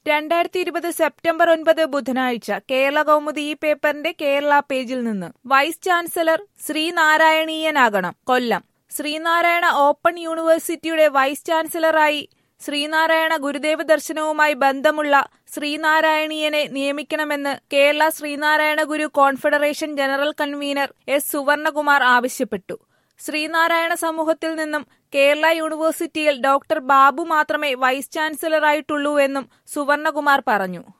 രണ്ടായിരത്തി ഇരുപത് സെപ്റ്റംബർ ഒൻപത് ബുധനാഴ്ച കേരള കൗമുദി ഈ പേപ്പറിന്റെ കേരള പേജിൽ നിന്ന് വൈസ് ചാൻസലർ ശ്രീനാരായണീയനാകണം കൊല്ലം ശ്രീനാരായണ ഓപ്പൺ യൂണിവേഴ്സിറ്റിയുടെ വൈസ് ചാൻസലറായി ശ്രീനാരായണ ഗുരുദേവ ദർശനവുമായി ബന്ധമുള്ള ശ്രീനാരായണീയനെ നിയമിക്കണമെന്ന് Kerala Sreenarayana Guru confederation general convener S Suvarnakumar ആവശ്യപ്പെട്ടു ശ്രീനാരായണ സമൂഹത്തിൽ നിന്നും കേരള യൂണിവേഴ്സിറ്റിയിൽ ഡോക്ടർ ബാബു മാത്രമേ വൈസ് ചാൻസലറായിട്ടുള്ളൂവെന്നും സുവർണകുമാർ പറഞ്ഞു